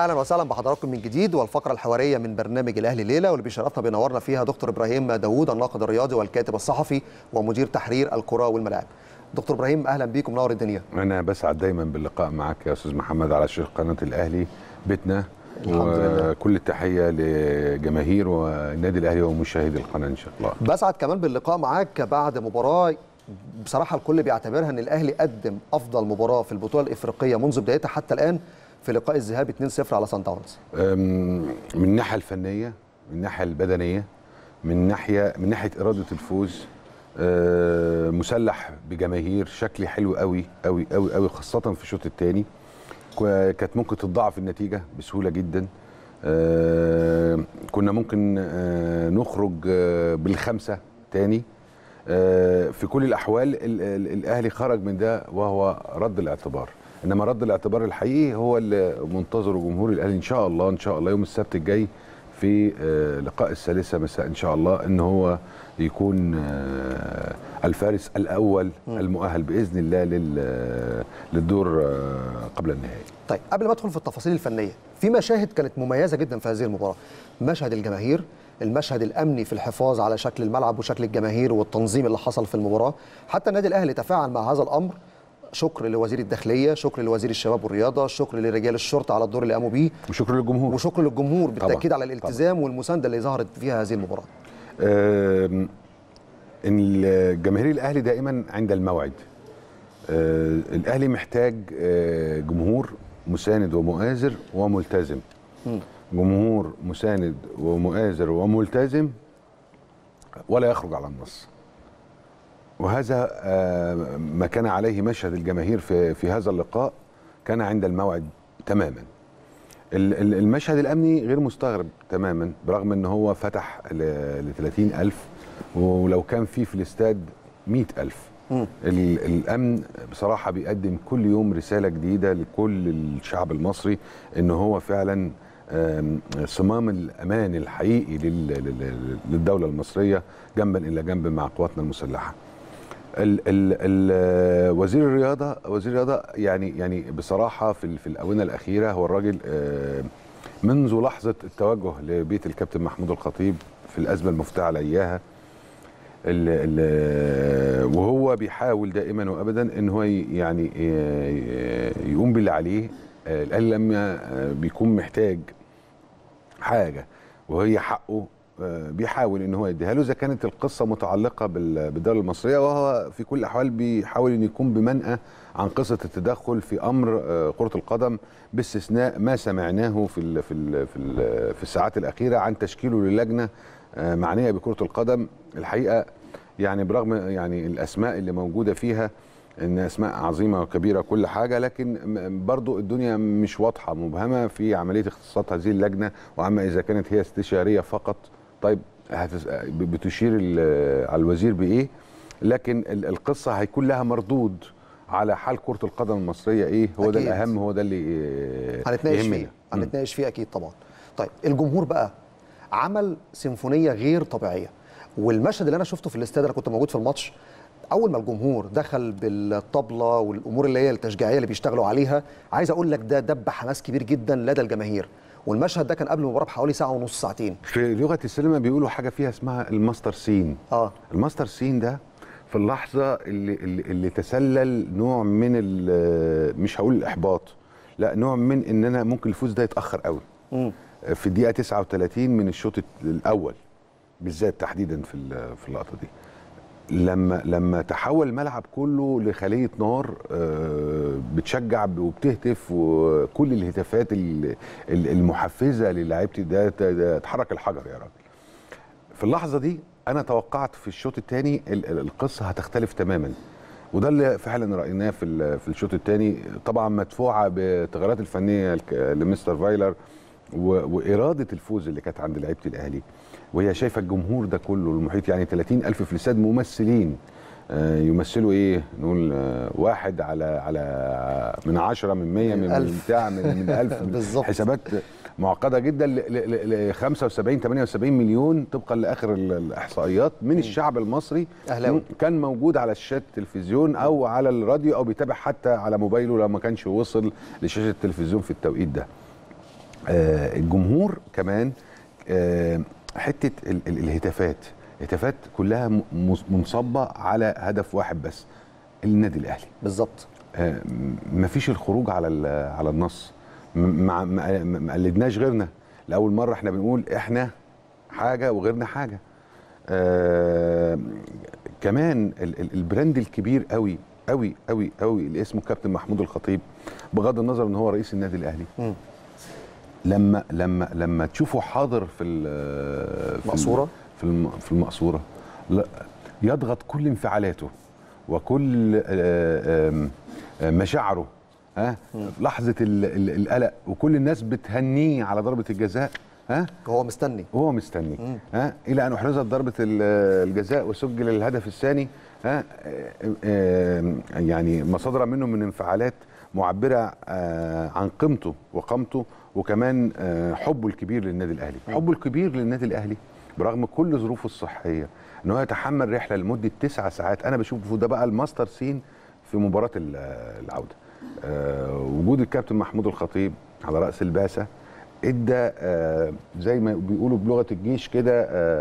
اهلا وسهلا بحضراتكم من جديد والفقره الحواريه من برنامج الاهلي ليله واللي بيشرفنا بينورنا فيها دكتور ابراهيم داوود الناقد الرياضي والكاتب الصحفي ومدير تحرير الكره والملاعب دكتور ابراهيم اهلا بيكم منور الدنيا انا بسعد دايما باللقاء معك يا استاذ محمد على شاشه قناه الاهلي بيتنا الحمد لله. وكل التحيه لجماهير والنادي الاهلي ومشاهدي القناه ان شاء الله بسعد كمان باللقاء معاك بعد مباراه بصراحه الكل بيعتبرها ان الاهلي قدم افضل مباراه في البطوله الافريقيه منذ بدايتها حتى الان في لقاء الذهاب 2-0 على سان داونز أم، من الناحيه الفنيه من الناحيه البدنيه من ناحيه من ناحيه اراده الفوز أه، مسلح بجماهير شكل حلو قوي قوي قوي قوي خاصه في الشوط الثاني كانت ممكن تتضاعف النتيجه بسهوله جدا أه، كنا ممكن أه، نخرج أه، بالخمسه تاني أه، في كل الاحوال ال- ال- الاهلي خرج من ده وهو رد الاعتبار انما رد الاعتبار الحقيقي هو اللي منتظره جمهور الاهلي ان شاء الله ان شاء الله يوم السبت الجاي في آه، لقاء الثالثة مساء إن شاء الله إن هو يكون آه، الفارس الأول المؤهل بإذن الله لل- للدور آه، قبل النهائي طيب قبل ما ادخل في التفاصيل الفنيه في مشاهد كانت مميزه جدا في هذه المباراه مشهد الجماهير المشهد الامني في الحفاظ على شكل الملعب وشكل الجماهير والتنظيم اللي حصل في المباراه حتى النادي الاهلي تفاعل مع هذا الامر شكر لوزير الداخليه شكر لوزير الشباب والرياضه شكر لرجال الشرطه على الدور اللي قاموا بيه وشكرا للجمهور وشكر للجمهور بالتاكيد طبعاً، على الالتزام والمسانده اللي ظهرت فيها هذه المباراه آم، إن الجماهير الاهلي دائما عند الموعد آه، الاهلي محتاج آه، جمهور مساند ومؤازر وملتزم جمهور مساند ومؤازر وملتزم ولا يخرج على النص وهذا آه، ما كان عليه مشهد الجماهير في في هذا اللقاء كان عند الموعد تماما ال- ال- المشهد الامني غير مستغرب تماما برغم ان هو فتح ل 30 الف ولو كان في في الاستاد 100 الف مم. ال- الامن بصراحه بيقدم كل يوم رساله جديده لكل الشعب المصري ان هو فعلا آم، صمام الامان الحقيقي لل- لل- للدوله المصريه جنبا الى جنب مع قواتنا المسلحه ال ال ال وزير الرياضه وزير الرياضه يعني يعني بصراحه في ال- في الاونه الاخيره هو الراجل آه، منذ لحظه التوجه لبيت الكابتن محمود الخطيب في الازمه المفتعله اياها ال ال وهو بيحاول دائما وابدا ان هو ي- يعني ي- يقوم باللي عليه آه، الاهلي لما آه، بيكون محتاج حاجه وهي حقه آه، بيحاول ان هو يديها له اذا كانت القصه متعلقه بال- بالدوله المصريه وهو في كل الاحوال بيحاول ان يكون بمنأى عن قصه التدخل في امر آه، كره القدم باستثناء ما سمعناه في ال في ال في, ال في الساعات الاخيره عن تشكيله للجنه آه، معنيه بكره القدم الحقيقه يعني برغم يعني الاسماء اللي موجوده فيها ان اسماء عظيمه وكبيره كل حاجه لكن م- برضو الدنيا مش واضحه مبهمه في عمليه اختصاصات هذه اللجنه واما اذا كانت هي استشاريه فقط طيب هتس... ب- بتشير ال- على الوزير بايه لكن ال- القصه هيكون لها مردود على حال كره القدم المصريه ايه هو ده أكيد. الاهم هو ده اللي آه، هنتناقش يهمنا. فيه هنتناقش فيه اكيد طبعا طيب الجمهور بقى عمل سيمفونيه غير طبيعيه والمشهد اللي انا شفته في الاستاد انا كنت موجود في الماتش اول ما الجمهور دخل بالطبله والامور اللي هي التشجيعيه اللي بيشتغلوا عليها عايز اقول لك ده دب حماس كبير جدا لدى الجماهير والمشهد ده كان قبل المباراه بحوالي ساعه ونص ساعتين في لغه السينما بيقولوا حاجه فيها اسمها الماستر سين اه الماستر سين ده في اللحظه اللي اللي, اللي تسلل نوع من ال- مش هقول الاحباط لا نوع من ان انا ممكن الفوز ده يتاخر قوي مم. في الدقيقه 39 من الشوط الاول بالذات تحديدا في ال- في اللقطه دي لما لما تحول الملعب كله لخليه نار آه، بتشجع وبتهتف وكل الهتافات ال- ال- المحفزه للاعيبتي ده ده- ده اتحرك الحجر يا راجل في اللحظه دي انا توقعت في الشوط الثاني القصه هتختلف تماما وده اللي فعلا رايناه في ال- في الشوط الثاني طبعا مدفوعه بالتغيرات الفنيه الك- لمستر فايلر و- واراده الفوز اللي كانت عند لعيبه الاهلي وهي شايفه الجمهور ده كله المحيط يعني 30 الف في الاستاد ممثلين آه، يمثلوا ايه نقول آه، واحد على على من 10 من 100 من من ألف. بتاع من من 1000 بالظبط. حسابات معقده جدا ل- ل- ل 75 78 مليون طبقا لاخر ال- الاحصائيات من الشعب المصري أهلاوي. كان موجود على شاشات التلفزيون او على الراديو او بيتابع حتى على موبايله لو ما كانش وصل لشاشه التلفزيون في التوقيت ده آه، الجمهور كمان آه، حته ال- ال- الهتافات الهتافات كلها م- مص- منصبه على هدف واحد بس النادي الاهلي بالظبط آه، ما فيش الخروج على ال- على النص م- ما ما- ما قلدناش غيرنا لاول مره احنا بنقول احنا حاجه وغيرنا حاجه آه كمان ال- ال- البراند الكبير قوي قوي قوي قوي اللي اسمه كابتن محمود الخطيب بغض النظر ان هو رئيس النادي الاهلي مم. لما لما لما تشوفه حاضر في ال- في ال- مقصورة؟ في الم- في المقصوره لا يضغط كل انفعالاته وكل آه، آم، آه، مشاعره ها لحظه ال- ال- القلق وكل الناس بتهنيه على ضربه الجزاء ها هو مستني وهو مستني ها الى ان احرزت ضربه ال- الجزاء وسجل الهدف الثاني ها آه، آه، يعني ما صدر منه من انفعالات معبره آه، عن قيمته وقامته وكمان آه، حبه الكبير للنادي الاهلي حبه الكبير للنادي الاهلي برغم كل ظروفه الصحيه ان هو يتحمل رحله لمده تسعة ساعات انا بشوفه ده بقى الماستر سين في مباراه ال- العوده آه، وجود الكابتن محمود الخطيب على راس البعثه ادى آه، زي ما بيقولوا بلغه الجيش كده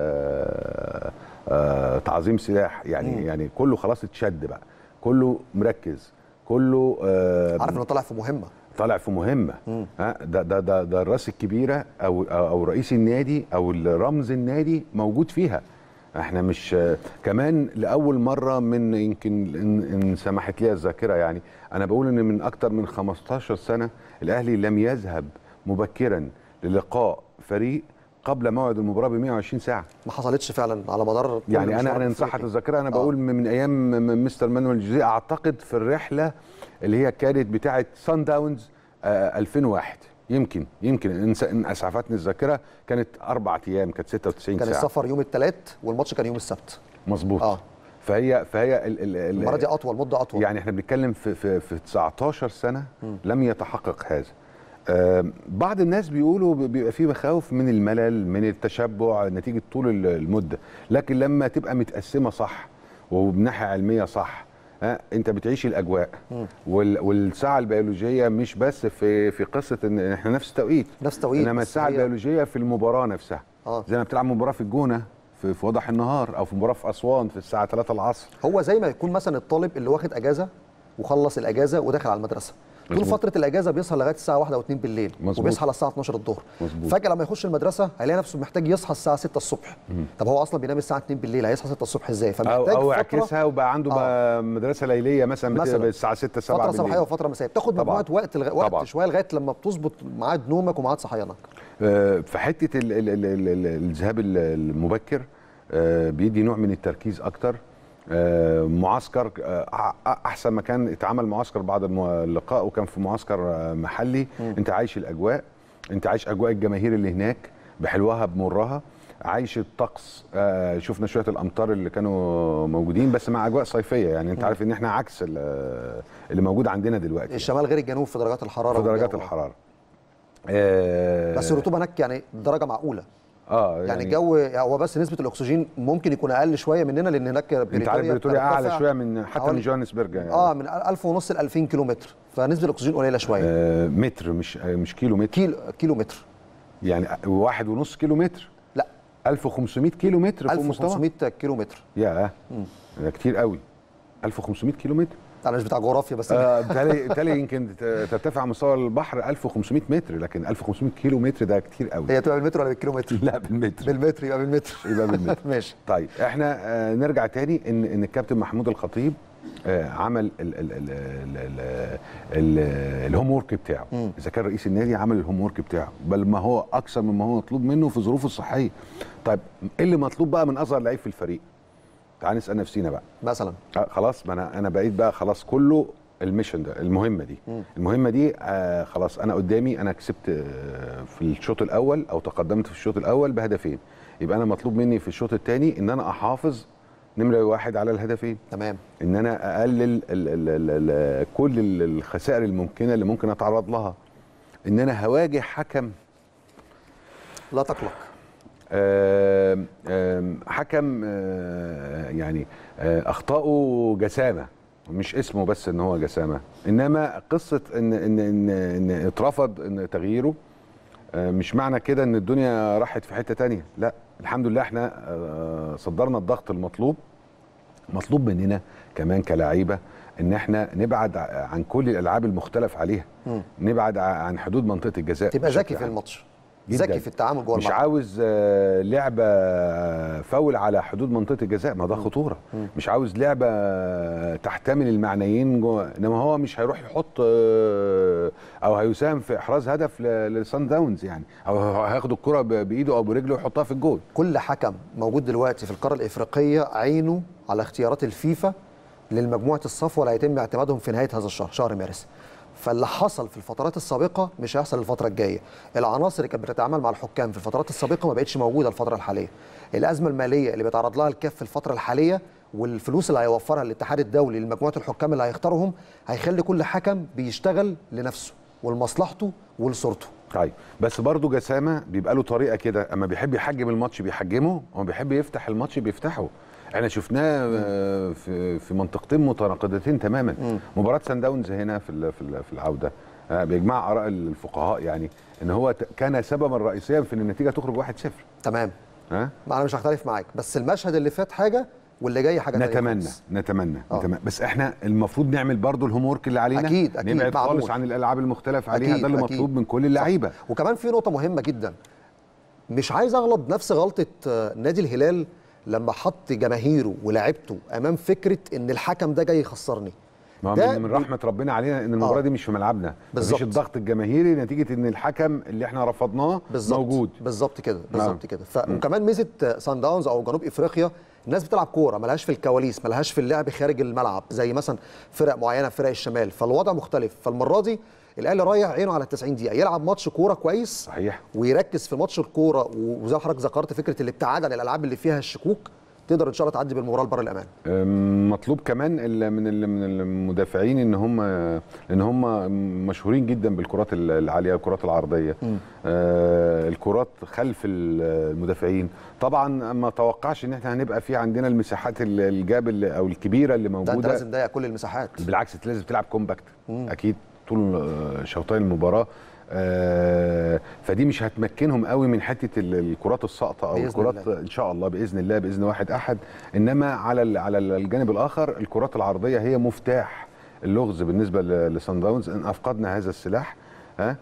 آه، آه، تعظيم سلاح يعني مم. يعني كله خلاص اتشد بقى كله مركز كله آه، عارف انه طالع في مهمه طالع في مهمه مم. ها ده ده ده, ده الراس الكبيره او او أو رئيس النادي او رمز النادي موجود فيها احنا مش آه، كمان لاول مره من يمكن ان, إن سمحت لي الذاكره يعني انا بقول ان من اكتر من 15 سنه الاهلي لم يذهب مبكرا للقاء فريق قبل موعد المباراه ب 120 ساعه ما حصلتش فعلا على مدار كل يعني انا مشوار انا ان الأفريقي. صحت الذاكره انا آه. بقول من من ايام م- مستر مانويل جوزيه اعتقد في الرحله اللي هي كانت بتاعه سان داونز آه 2001 يمكن يمكن ان س- إن اسعفتني الذاكره كانت اربع ايام كانت 96 كان ساعه السفر يوم الثلاث والماتش كان يوم السبت مظبوط اه فهي فهي ال ال ال المره دي اطول مده اطول يعني احنا بنتكلم في في في 19 سنه لم يتحقق هذا آم، بعض الناس بيقولوا ب- بيبقى في مخاوف من الملل من التشبع نتيجه طول ال- المده لكن لما تبقى متقسمه صح وبناحيه علميه صح ها انت بتعيش الاجواء وال- والساعه البيولوجيه مش بس في في قصه ان احنا نفس التوقيت نفس التوقيت، انما بس الساعه هي- البيولوجيه في المباراه نفسها آه. زي ما بتلعب مباراه في الجونه في, في وضح النهار او في مباراه في اسوان في الساعه 3 العصر هو زي ما يكون مثلا الطالب اللي واخد اجازه وخلص الاجازه ودخل على المدرسه طول مظبوط. فتره الاجازه بيسهر لغايه الساعه 1 او 2 بالليل مظبوط. وبيصحى على الساعه 12 الظهر مظبوط. فجاه لما يخش المدرسه هيلاقي نفسه محتاج يصحى الساعه 6 الصبح طب هو اصلا بينام الساعه 2 بالليل هيصحى 6 الصبح ازاي او فمحتاج او فترة- عكسها وبقى عنده بقى مدرسه ليليه مثلا بتبقى مثلاً. الساعه 6 7 فتره بالليل صباحيه وفتره مسائيه بتاخد طبعاً. مجموعه وقت لغ... طبعاً. وقت شويه لغايه لما بتظبط ميعاد نومك وميعاد صحيانك آه، في حته ال- ال- ال- ال- ال- الذهاب ال- المبكر آه، بيدي نوع من التركيز اكتر آه، معسكر آه، أ- احسن مكان اتعمل معسكر بعد الم- اللقاء وكان في معسكر آه، محلي انت عايش الاجواء انت عايش اجواء الجماهير اللي هناك بحلوها بمرها عايش الطقس آه، شفنا شويه الامطار اللي كانوا موجودين بس مع اجواء صيفيه يعني انت عارف ان احنا عكس ال- اللي موجود عندنا دلوقتي الشمال غير الجنوب في درجات الحراره في درجات والجو. الحراره آه، بس الرطوبه هناك يعني درجه معقوله اه يعني, الجو هو بس نسبه الاكسجين ممكن يكون اقل شويه مننا لان هناك انت عارف بريتوريا اعلى بترتفع شويه من حتى من حوالي- جوهانسبرج يعني اه من 1000 ونص ل 2000 كيلو متر فنسبه الاكسجين قليله شويه آه متر مش آه مش كيلو متر كيلو كيلو متر يعني واحد ونص كيلو متر لا 1500 كيلو متر فوق مستوى 1500 كيلو متر يا ده كتير قوي 1500 كيلو متر انا مش بتاع جغرافيا بس آه، بالتالي بالتالي يمكن ت- ترتفع مستوى البحر 1500 متر لكن 1500 كيلو متر ده كتير قوي هي تبقى بالمتر ولا بالكيلو متر لا بالمتر بالمتر يبقى بالمتر يبقى بالمتر ماشي طيب احنا آه، نرجع تاني ان ان الكابتن محمود الخطيب آه، عمل ال- ال- ال- ال- ال- ال- الهوم ورك بتاعه اذا كان رئيس النادي عمل الهوم ورك بتاعه بل ما هو اكثر مما هو مطلوب منه في ظروفه الصحيه طيب ايه اللي مطلوب بقى من اصغر لعيب في الفريق تعال نسال نفسينا بقى مثلا آه، خلاص ما انا انا بقيت بقى خلاص كله الميشن ده المهمه دي المهمه دي آه خلاص انا قدامي انا كسبت آه في الشوط الاول او تقدمت في الشوط الاول بهدفين يبقى انا مطلوب مني في الشوط الثاني ان انا احافظ نمره واحد على الهدفين تمام ان انا اقلل ال ال ال ال كل ال- الخسائر الممكنه اللي ممكن اتعرض لها ان انا هواجه حكم لا تقلق آم، آم، حكم آه، يعني آه، اخطائه جسامه مش اسمه بس ان هو جسامه انما قصه ان ان ان, إن اترفض ان تغييره آه، مش معنى كده ان الدنيا راحت في حته تانية لا الحمد لله احنا آه، صدرنا الضغط المطلوب مطلوب مننا كمان كلاعيبه ان احنا نبعد ع- عن كل الالعاب المختلف عليها مم. نبعد ع- عن حدود منطقه الجزاء تبقى بشكل ذكي في عام. الماتش جداً. ذكي في التعامل جوه مش الملعب عاوز آه، لعبه فاول على حدود منطقه الجزاء ما ده خطوره مش عاوز لعبه تحتمل المعنيين جوه انما هو مش هيروح يحط آه، او هيساهم في احراز هدف ل- للصن داونز يعني او هياخد الكره ب- بايده او برجله ويحطها في الجول كل حكم موجود دلوقتي في القاره الافريقيه عينه على اختيارات الفيفا للمجموعه الصفوه اللي هيتم اعتمادهم في نهايه هذا الشهر شهر مارس فاللي حصل في الفترات السابقه مش هيحصل الفتره الجايه العناصر اللي كانت بتتعامل مع الحكام في الفترات السابقه ما بقتش موجوده الفتره الحاليه الازمه الماليه اللي بيتعرض لها الكاف في الفتره الحاليه والفلوس اللي هيوفرها الاتحاد الدولي لمجموعه الحكام اللي هيختارهم هيخلي كل حكم بيشتغل لنفسه ولمصلحته ولصورته طيب بس برضه جسامه بيبقى له طريقه كده اما بيحب يحجم الماتش بيحجمه اما بيحب يفتح الماتش بيفتحه احنا شفناه آه، في في منطقتين متناقضتين تماما مباراه سان داونز هنا في ال- في ال- في العوده آه، بيجمع اراء الفقهاء يعني ان هو ت- كان سببا رئيسيا في ان النتيجه تخرج 1-0 تمام ها ما انا مش هختلف معاك بس المشهد اللي فات حاجه واللي جاي حاجه تانية نتمنى خالص. نتمنى آه. نتمنى بس احنا المفروض نعمل برضو الهوم ورك اللي علينا أكيد، أكيد، نبعد معمول. خالص عن الالعاب المختلف عليها أكيد، ده اللي أكيد. مطلوب من كل اللعيبه وكمان في نقطة مهمة جدا مش عايز اغلط نفس غلطة آه، نادي الهلال لما حط جماهيره ولاعيبته امام فكرة ان الحكم ده جاي يخسرني ما هو ده من, من رحمه ربنا علينا ان المباراه آه. دي مش في ملعبنا بالظبط. مفيش الضغط الجماهيري نتيجه ان الحكم اللي احنا رفضناه بالظبط موجود بالظبط كده نعم. بالظبط كده ف... وكمان ميزه سان داونز او جنوب افريقيا الناس بتلعب كوره ملهاش في الكواليس ملهاش في اللعب خارج الملعب زي مثلا فرق معينه في فرق الشمال فالوضع مختلف فالمره دي الاهلي رايح عينه على ال 90 دقيقه يلعب ماتش كوره كويس صحيح ويركز في ماتش الكوره وزي ما حضرتك ذكرت فكره الابتعاد عن الالعاب اللي فيها الشكوك تقدر ان شاء الله تعدي بالمباراه لبر الامان أم، مطلوب كمان ال- من ال- من المدافعين ان هم ان هم مشهورين جدا بالكرات ال- العاليه الكرات العرضيه آه الكرات خلف ال- المدافعين طبعا ما توقعش ان احنا هنبقى في عندنا المساحات ال- الجاب اللي- او الكبيره اللي ده انت موجوده لازم تضيق كل المساحات بالعكس انت لازم تلعب كومباكت اكيد طول آه، شوطي المباراه آه، فدي مش هتمكنهم قوي من حته ال- الكرات الساقطه او بإذن الكرات الله. ان شاء الله باذن الله باذن واحد احد انما على ال- على الجانب الاخر الكرات العرضيه هي مفتاح اللغز بالنسبه ل- لصن داونز ان افقدنا هذا السلاح ها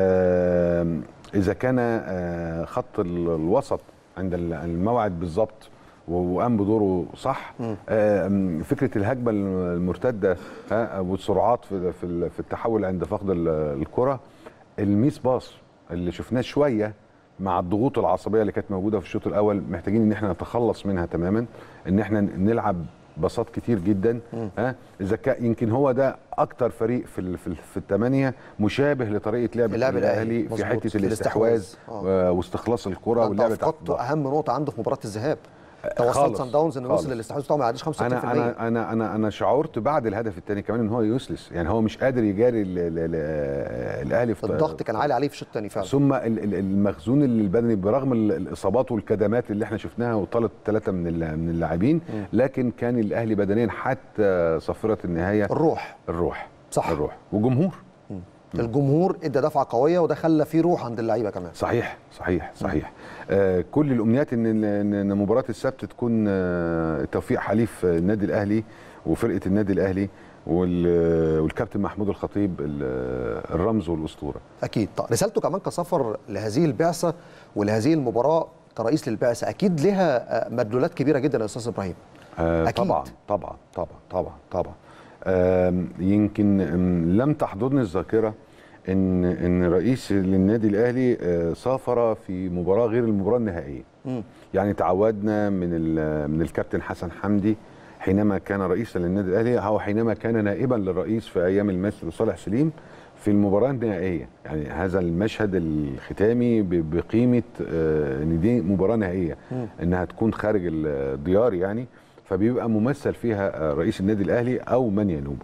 آه، اذا كان آه، خط ال- الوسط عند ال- الموعد بالظبط و- وقام بدوره صح آم، فكره الهجمه المرتده ها والسرعات في في ال- في التحول عند فقد ال- الكره الميس باص اللي شفناه شويه مع الضغوط العصبيه اللي كانت موجوده في الشوط الاول محتاجين ان احنا نتخلص منها تماما ان احنا نلعب باصات كتير جدا ها اذا كان يمكن هو ده اكتر فريق في ال- في, ال- في الثمانيه مشابه لطريقه لعب اللعب الأهلي، الاهلي في مظبوط، حته في الاستحواذ الاستحواذ. و- واستخلاص الكره انت واللعب تحت فقدت الضغط. اهم نقطه عنده في مباراه الذهاب توصلت خالص، سان داونز انه خالص. وصل للاستحواذ بتاعه ما يعديش 65% انا انا انا انا انا شعرت بعد الهدف الثاني كمان ان هو يوسلس يعني هو مش قادر يجاري ال- ال- ال- الاهلي في الضغط كان عالي عليه في الشوط الثاني فعلا ثم ال- ال- المخزون البدني برغم ال- الاصابات والكدمات اللي احنا شفناها وطالت ثلاثه من ال- من اللاعبين لكن كان الاهلي بدنيا حتى صفره النهايه الروح الروح صح. الروح وجمهور الجمهور ادى دفعه قويه وده خلى فيه روح عند اللعيبه كمان صحيح صحيح صحيح آه كل الامنيات ان ان إن مباراه السبت تكون آه توفيق حليف النادي الاهلي وفرقه النادي الاهلي وال- والكابتن محمود الخطيب ال- الرمز والاسطوره اكيد طيب رسالته كمان كسفر لهذه البعثه ولهذه المباراه كرئيس للبعثه اكيد لها آه، مدلولات كبيره جدا يا استاذ ابراهيم آه أكيد. طبعا طبعا طبعا طبعا طبعا آم، يمكن آم، لم تحضرني الذاكره ان ان رئيس للنادي الاهلي آه، سافر في مباراه غير المباراه النهائيه يعني تعودنا من ال- من الكابتن حسن حمدي حينما كان رئيسا للنادي الاهلي او حينما كان نائبا للرئيس في ايام المثل صالح سليم في المباراه النهائيه يعني هذا المشهد الختامي ب- بقيمه آه، ان دي مباراه نهائيه انها تكون خارج الديار يعني فبيبقى ممثل فيها آه، رئيس النادي الاهلي او من ينوبه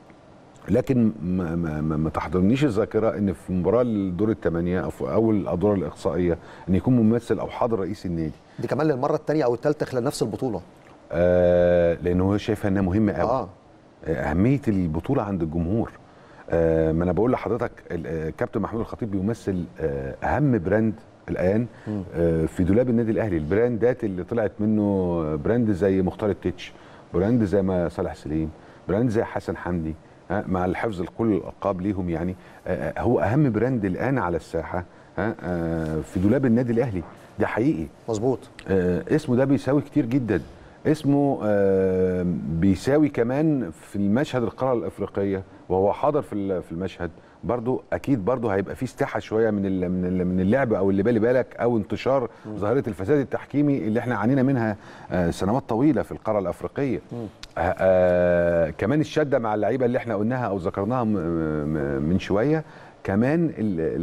لكن ما, ما, ما, ما تحضرنيش الذاكره ان في مباراه الدور الثمانيه او في اول الادوار الاقصائيه ان يكون ممثل او حاضر رئيس النادي دي كمان للمره الثانيه او الثالثه خلال نفس البطوله آه لانه هو شايفها انها مهمه قوي اه اهميه البطوله عند الجمهور آه ما انا بقول لحضرتك ال- آه، كابتن محمود الخطيب بيمثل آه اهم براند الان آه في دولاب النادي الاهلي البراندات اللي طلعت منه براند زي مختار التتش براند زي ما صالح سليم براند زي حسن حمدي ها، مع الحفظ لكل الالقاب ليهم يعني آه، آه، هو اهم براند الان على الساحه ها، آه، في دولاب النادي الاهلي ده حقيقي مظبوط آه، اسمه ده بيساوي كتير جدا اسمه آه، بيساوي كمان في المشهد القاره الافريقيه وهو حاضر في ال- في المشهد برضو اكيد برضو هيبقى في استحى شويه من ال- من ال- من اللعب او اللي بالي بالك او انتشار ظاهره الفساد التحكيمي اللي احنا عانينا منها آه، سنوات طويله في القاره الافريقيه آه، آه، كمان الشده مع اللعيبه اللي احنا قلناها او ذكرناها م- م- من شويه كمان ال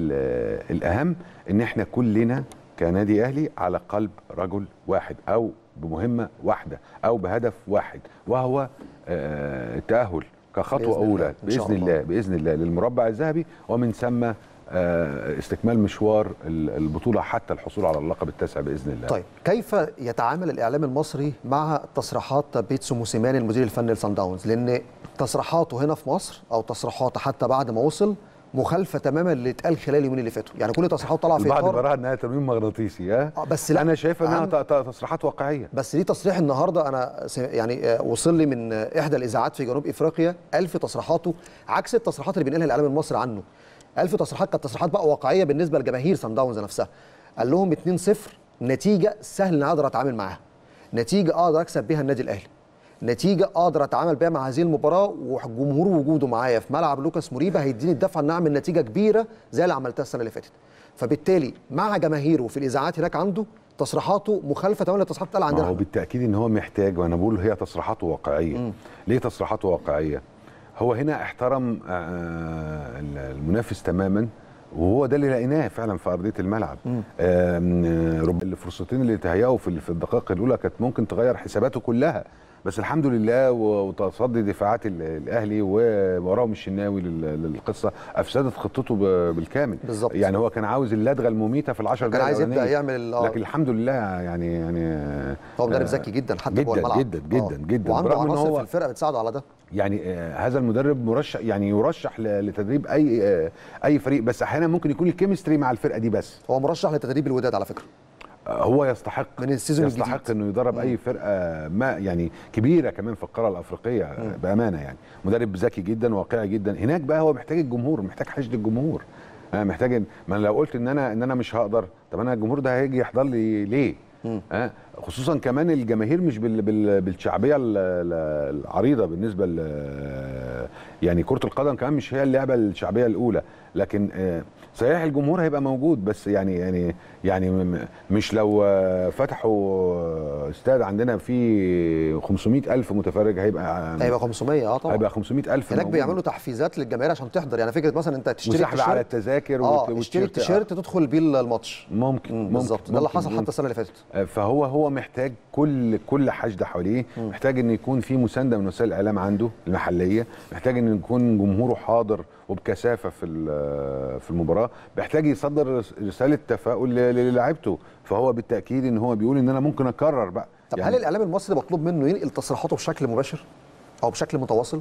ال الاهم ان احنا كلنا كنادي اهلي على قلب رجل واحد او بمهمه واحده او بهدف واحد وهو آه، التاهل كخطوه بإذن الله. اولى إن شاء باذن الله. الله باذن الله للمربع الذهبي ومن ثم آه، استكمال مشوار ال- البطوله حتى الحصول على اللقب التاسع باذن الله طيب كيف يتعامل الاعلام المصري مع تصريحات بيتسو موسيماني المدير الفني لسان داونز لان تصريحاته هنا في مصر او تصريحاته حتى بعد ما وصل مخالفه تماما اللي اتقال خلال اليومين اللي فاتوا يعني كل تصريحاته طالعه في البعض اطار براها انها ترميم مغناطيسي ها آه، بس لا انا شايف انها عن- ت- ت- تصريحات واقعيه بس ليه تصريح النهارده انا س- يعني آه، وصل لي من آه، احدى الاذاعات في جنوب افريقيا قال في تصريحاته عكس التصريحات اللي بينقلها الاعلام المصري عنه قال في تصريحات كانت تصريحات بقى واقعيه بالنسبه لجماهير سان داونز نفسها قال لهم 2-0 نتيجه سهل ان اقدر اتعامل معاها نتيجه اقدر اكسب بيها النادي الاهلي نتيجه اقدر اتعامل بيها مع هذه المباراه والجمهور وجوده معايا في ملعب لوكاس مريبا هيديني الدفعه ان اعمل نتيجه كبيره زي اللي عملتها السنه اللي فاتت فبالتالي مع جماهيره في الاذاعات هناك عنده تصريحاته مخالفه تماما للتصريحات اللي ما عندنا هو إحنا. بالتاكيد ان هو محتاج وانا بقول هي تصريحاته واقعيه ليه تصريحاته واقعيه هو هنا احترم آه، المنافس تماما وهو ده اللي لقيناه فعلا في ارضيه الملعب آم، آه، رب الفرصتين اللي تهيأوا في في الدقائق الاولى كانت ممكن تغير حساباته كلها بس الحمد لله و- وتصدي دفاعات ال- الاهلي ووراهم الشناوي لل- للقصه افسدت خطته ب- بالكامل بالظبط. يعني هو كان عاوز اللدغه المميته في العشر كان دقائق عايز يبدا الأولانية. يعمل ال- آه. لكن الحمد لله يعني يعني آه، هو مدرب آه، ذكي جدا حتى جدا جوه الملعب جدا جدا آه. جدا وعنده برغم ان عناصر هو في الفرقه بتساعده على ده يعني آه، هذا المدرب مرشح يعني يرشح ل- لتدريب اي آه، اي فريق بس احيانا ممكن يكون الكيمستري مع الفرقه دي بس هو مرشح لتدريب الوداد على فكره آه، هو يستحق من السيزون يستحق الجديد. انه يدرب اي فرقه ما يعني كبيره كمان في القاره الافريقيه آه، بامانه يعني مدرب ذكي جدا واقعي جدا هناك بقى هو محتاج الجمهور محتاج حشد الجمهور انا محتاج إن- ما أنا لو قلت ان انا ان انا مش هقدر طب انا الجمهور ده هيجي يحضر لي ليه ها خصوصا كمان الجماهير مش بال بال بالشعبيه ال- ال- العريضه بالنسبه ل يعني كره القدم كمان مش هي اللعبه الشعبيه الاولى لكن آه، صحيح الجمهور هيبقى موجود بس يعني يعني يعني م- مش لو آه، فتحوا استاد عندنا فيه 500 الف متفرج هيبقى هيبقى 500 اه طبعا هيبقى 500 الف هناك موجود. بيعملوا تحفيزات للجماهير عشان تحضر يعني فكره مثلا انت تشتري وسحب على التيشيرت التذاكر اه وت- اشتري وتيشيرت. التيشيرت تدخل بيه الماتش ممكن مم، ممكن بالظبط ده اللي ممكن- حصل حتى ممكن. السنه اللي فاتت فهو هو محتاج كل كل حشد حواليه محتاج ان يكون في مسانده من وسائل الاعلام عنده المحليه محتاج ان يكون جمهوره حاضر وبكثافه في ال- في المباراه محتاج يصدر رس- رساله تفاؤل ل- للاعيبته فهو بالتاكيد ان هو بيقول ان انا ممكن اكرر بقى طب هل الاعلام المصري مطلوب منه ينقل تصريحاته بشكل مباشر او بشكل متواصل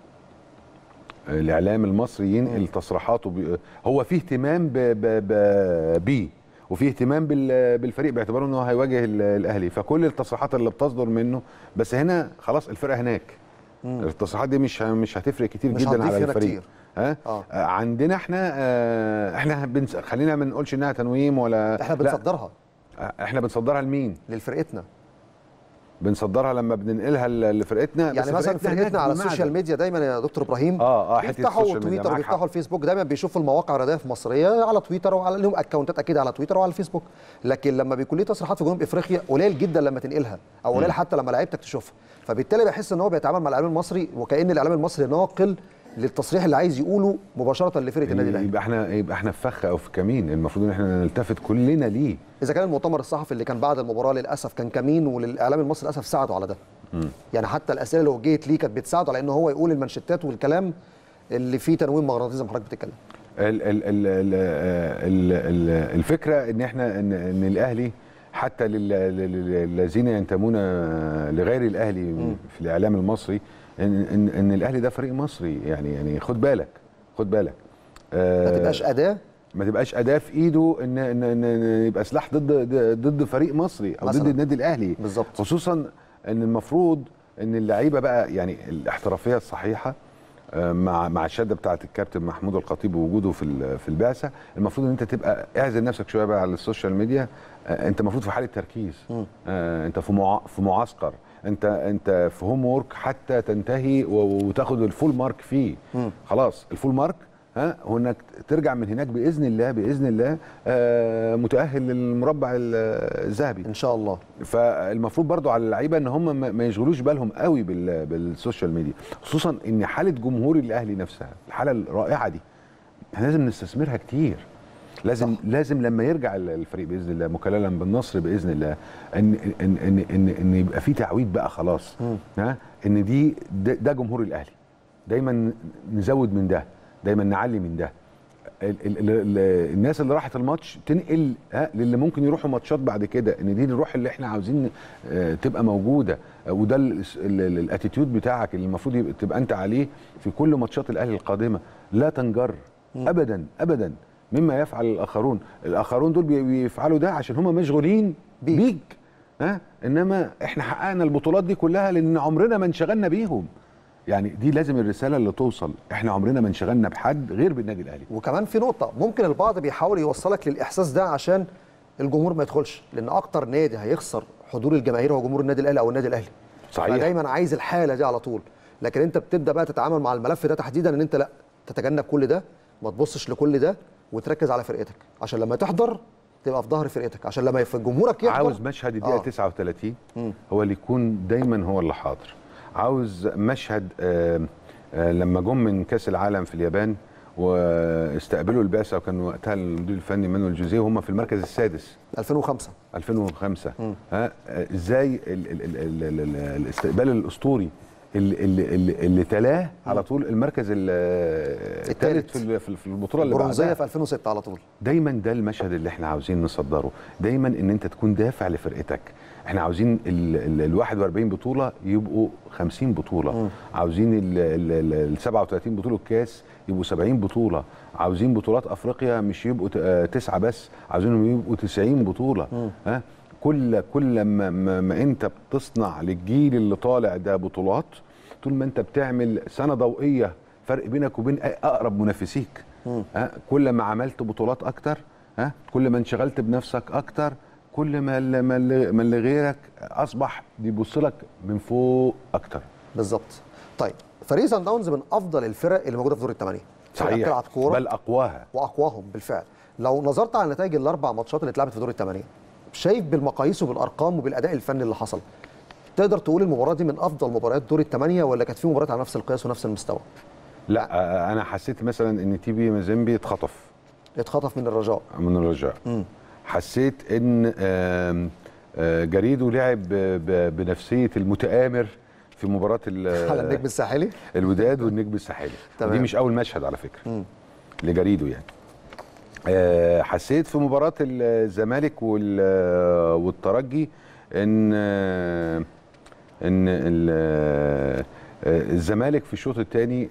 الاعلام المصري ينقل تصريحاته ب... هو فيه اهتمام ب... ب... ب... بيه وفيه اهتمام بال... بالفريق باعتباره انه هيواجه ال- الاهلي فكل التصريحات اللي بتصدر منه بس هنا خلاص الفرقه هناك التصريحات دي مش ه- مش هتفرق كتير مش جدا هتضيف على هنا الفريق كتير. ها آه. آه. عندنا احنا آه احنا بنس... خلينا ما نقولش انها تنويم ولا احنا لا. بنصدرها آه، احنا بنصدرها لمين لفرقتنا بنصدرها لما بننقلها ل- لفرقتنا يعني بس مثلا هناك فرقتنا على بمعنى. السوشيال ميديا دايما يا دكتور ابراهيم اه اه حته بيفتحوا السوشيال ميديا تويتر معاك وبيفتحوا حق. الفيسبوك دايما بيشوفوا المواقع الرياضيه في مصريه على تويتر وعلى لهم اكونتات اكيد على تويتر وعلى الفيسبوك لكن لما بيكون ليه تصريحات في جنوب افريقيا قليل جدا لما تنقلها او قليل حتى لما لعيبتك تشوفها فبالتالي بحس ان هو بيتعامل مع الاعلام المصري وكان الاعلام المصري ناقل للتصريح اللي عايز يقوله مباشره لفرقه النادي الاهلي يبقى احنا يبقى احنا في فخ او في كمين المفروض ان احنا نلتفت كلنا ليه اذا كان المؤتمر الصحفي اللي كان بعد المباراه للاسف كان كمين وللاعلام المصري للاسف ساعدوا على ده يعني حتى الاسئله اللي وجهت ليه كانت بتساعده على ان هو يقول المانشيتات والكلام اللي فيه تنويم مغناطيسي زي ما حضرتك بتتكلم ال ال ال ال ال ال الفكره ان احنا ان, إن الاهلي حتى لل- لل- الذين ينتمون لغير الاهلي في الاعلام المصري ان ان, إن الاهلي ده فريق مصري يعني يعني خد بالك خد بالك ما آه، تبقاش اداه ما تبقاش اداه في ايده ان ان ان إن يبقى سلاح ضد ضد فريق مصري او مثلاً. ضد النادي الاهلي بالظبط. خصوصا ان المفروض ان اللعيبه بقى يعني الاحترافيه الصحيحه آه، مع مع الشده بتاعه الكابتن محمود الخطيب ووجوده في ال- في البعثه المفروض ان انت تبقى اعزل نفسك شويه بقى على السوشيال ميديا آه، انت المفروض في حاله تركيز آه، انت في مع- في معسكر انت انت في هوم وورك حتى تنتهي و- وتاخد الفول مارك فيه خلاص الفول مارك ها هو انك ترجع من هناك باذن الله باذن الله آه، متاهل للمربع ال- الذهبي ان شاء الله فالمفروض برضو على اللعيبه ان هم ما- ما يشغلوش بالهم قوي بال- بالسوشيال ميديا خصوصا ان حاله جمهور الاهلي نفسها الحاله الرائعه دي احنا لازم نستثمرها كتير لازم صح. صح. لازم لما يرجع ال- الفريق باذن الله مكللا بالنصر باذن الله ان ان ان ان, إن يبقى في تعويض بقى خلاص ها ان دي ده, ده جمهور الاهلي دايما نزود من ده دايما نعلي من ده ال ال ال ال الناس اللي راحت الماتش تنقل ها للي ممكن يروحوا ماتشات بعد كده ان دي الروح اللي احنا عاوزين آه، تبقى موجوده آه، وده ال- ال- ال- الاتيتيود بتاعك اللي المفروض يبقى- تبقى انت عليه في كل ماتشات الاهلي القادمه لا تنجر ابدا ابدا مما يفعل الاخرون الاخرون دول بي- بيفعلوا ده عشان هم مشغولين بيك. بيك ها انما احنا حققنا البطولات دي كلها لان عمرنا ما انشغلنا بيهم يعني دي لازم الرساله اللي توصل احنا عمرنا ما انشغلنا بحد غير بالنادي الاهلي وكمان في نقطة ممكن البعض بيحاول يوصلك للإحساس ده عشان الجمهور ما يدخلش لأن أكتر نادي هيخسر حضور الجماهير هو جمهور النادي الأهلي أو النادي الأهلي صحيح. دايما عايز الحالة دي على طول لكن أنت بتبدأ بقى تتعامل مع الملف ده تحديدا إن أنت لا تتجنب كل ده ما تبصش لكل ده وتركز على فرقتك عشان لما تحضر تبقى في ظهر فرقتك عشان لما في جمهورك يحضر عاوز مشهد الدقيقه آه. آه. 39 هو اللي يكون دايما هو اللي حاضر عاوز مشهد آه آه لما جم من كاس العالم في اليابان واستقبلوا البعثه وكان وقتها المدير الفني مانويل جوزيه وهم في المركز السادس 2005 2005 ها آه، ازاي ال ال ال ال ال ال الاستقبال الاسطوري اللي, اللي, اللي, اللي تلاه على طول المركز ال- الثالث في ال- في ال- في البطوله اللي برونزية بعدها في 2006 على طول دايما ده المشهد اللي احنا عاوزين نصدره دايما ان انت تكون دافع لفرقتك احنا عاوزين ال, ال, ال 41 بطوله يبقوا 50 بطوله عاوزين ال, ال, ال, ال 37 بطوله كاس يبقوا 70 بطوله عاوزين بطولات افريقيا مش يبقوا ت- آه، تسعه بس عاوزينهم يبقوا 90 بطوله ها كل كل ما, ما, ما انت بتصنع للجيل اللي طالع ده بطولات طول ما انت بتعمل سنه ضوئيه فرق بينك وبين أ- اقرب منافسيك ها كل ما عملت بطولات اكتر ها كل ما انشغلت بنفسك اكتر كل ما اللي, ما اللي, ما اللي غيرك اصبح بيبص لك من فوق اكتر بالظبط طيب فريق سان داونز من أفضل الفرق اللي موجودة في دور الثمانية فرقة بتلعب كورة بل اقواها واقواهم بالفعل لو نظرت على نتائج الاربع ماتشات اللي اتلعبت في دور الثمانيه شايف بالمقاييس وبالارقام وبالاداء الفني اللي حصل تقدر تقول المباراه دي من افضل مباريات دور الثمانيه ولا كانت في مباريات على نفس القياس ونفس المستوى لا آه، انا حسيت مثلا ان تي بي مازيمبي اتخطف اتخطف من الرجاء من الرجاء حسيت ان آم، آه، جريدو لعب ب- ب- بنفسيه المتآمر في مباراه ال- على النجم الساحلي الوداد والنجم الساحلي تمام. دي مش اول مشهد على فكره لجريدو يعني آه، حسيت في مباراه الزمالك وال- والترجي ان آه، ان ال- آه، الزمالك في الشوط الثاني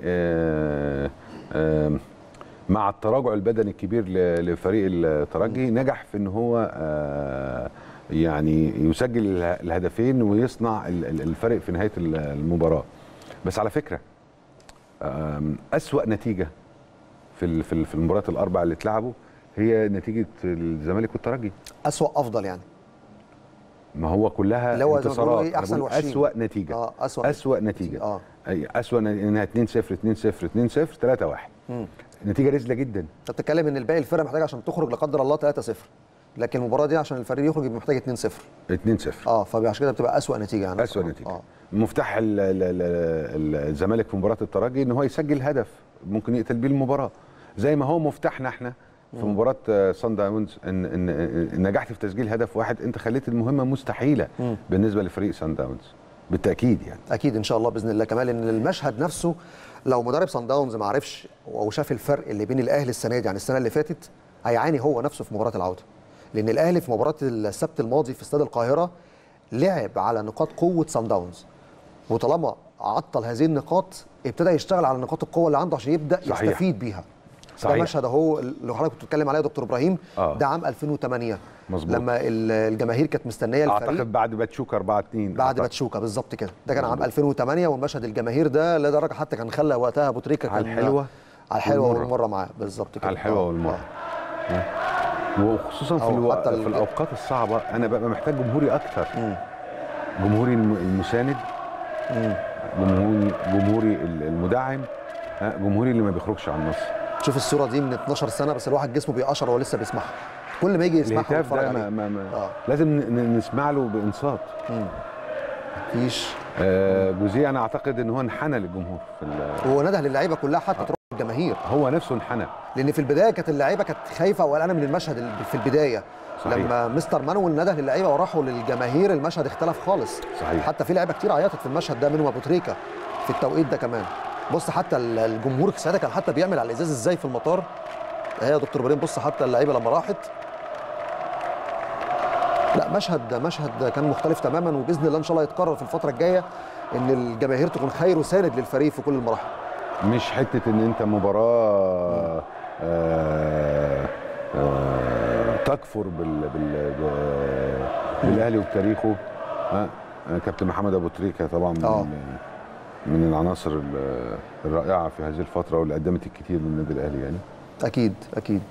مع التراجع البدني الكبير ل- لفريق الترجي نجح في ان هو آه، يعني يسجل اله- الهدفين ويصنع ال- ال- الفرق في نهايه ال- المباراه بس على فكره آم، أسوأ نتيجة في ال- في ال- في المباريات الأربع اللي اتلعبوا هي نتيجة الزمالك والترجي اسوا افضل يعني ما هو كلها اللي هو زي ما بيقولوا انتصارات إيه، أحسن أنا بقول وحشين. أسوأ نتيجة اه اسوا أسوأ نتيجة اه أي أسوأ ن- إنها 2-0 2-0 2-0 3-1 نتيجة رزلة جدا انت بتتكلم ان الباقي الفرق محتاج عشان تخرج لا قدر الله 3-0 لكن المباراه دي عشان الفريق يخرج يبقى محتاج 2-0 2-0 اه فعشان كده بتبقى اسوا نتيجه يعني أسوأ نتيجة اه مفتاح ال- ال- ال- الزمالك في مباراة الترجي ان هو يسجل هدف ممكن يقتل بيه المباراة زي ما هو مفتاحنا احنا في مباراة سان داونز ان ان إن نجحت في تسجيل هدف واحد انت خليت المهمة مستحيلة بالنسبة لفريق سان داونز بالتأكيد يعني اكيد ان شاء الله باذن الله كمان ان المشهد نفسه لو مدرب صن داونز ما عرفش او شاف الفرق اللي بين الاهلي السنه دي عن السنه اللي فاتت هيعاني هو نفسه في مباراه العوده لان الاهلي في مباراه السبت الماضي في استاد القاهره لعب على نقاط قوه صن داونز وطالما عطل هذه النقاط ابتدى يشتغل على نقاط القوه اللي عنده عشان يبدا صحيح. يستفيد بيها صحيح. ده مشهد اهو اللي حضرتك كنت بتتكلم عليه يا دكتور ابراهيم آه. ده عام 2008 مظبوط. لما ال- الجماهير كانت مستنيه الفريق اعتقد بعد باتشوكا 4 2 بعد باتشوكا بالظبط كده ده كان عام 2008 والمشهد الجماهير ده لدرجه حتى كان خلى وقتها ابو تريكه على كان الحلوة على الحلوه والمرة. والمره معاه بالظبط كده على الحلوه آه، والمره آه. وخصوصا في, أو الو... حتى في ال- الاوقات الصعبه انا ببقى محتاج جمهوري اكتر جمهوري الم- المساند جمهوري جمهوري ال- المدعم ها، جمهوري اللي ما بيخرجش عن النص شوف الصوره دي من 12 سنه بس الواحد جسمه بيقشر وهو لسه بيسمعها كل ما يجي يسمعها الهتاف ويتفرج ده عليه ما ما ما آه. لازم ن- ن- نسمع له بانصات مفيش آه جوزيه انا اعتقد ان هو انحنى للجمهور في ال- هو نده للعيبه كلها حتى تروح الجماهير هو نفسه انحنى لان في البدايه كانت اللعيبه كانت خايفه وقلقانه من المشهد ال- في البدايه صحيح. لما مستر مانويل نده للعيبه وراحوا للجماهير المشهد اختلف خالص صحيح. حتى في لعيبه كتير عيطت في المشهد ده منهم ابو تريكه في التوقيت ده كمان بص حتى ال- الجمهور ساعتها كان حتى بيعمل على الازاز ازاي في المطار اهي يا دكتور ابراهيم بص حتى اللعيبه لما راحت لا مشهد مشهد كان مختلف تماما وباذن الله ان شاء الله يتكرر في الفتره الجايه ان الجماهير تكون خير وساند للفريق في كل المراحل مش حته ان انت مباراه آه آه تكفر بال بال ب- بالاهلي وبتاريخه ها آه كابتن محمد ابو تريكه طبعا آه. من, من العناصر ال- الرائعه في هذه الفتره واللي قدمت الكثير للنادي الاهلي يعني اكيد اكيد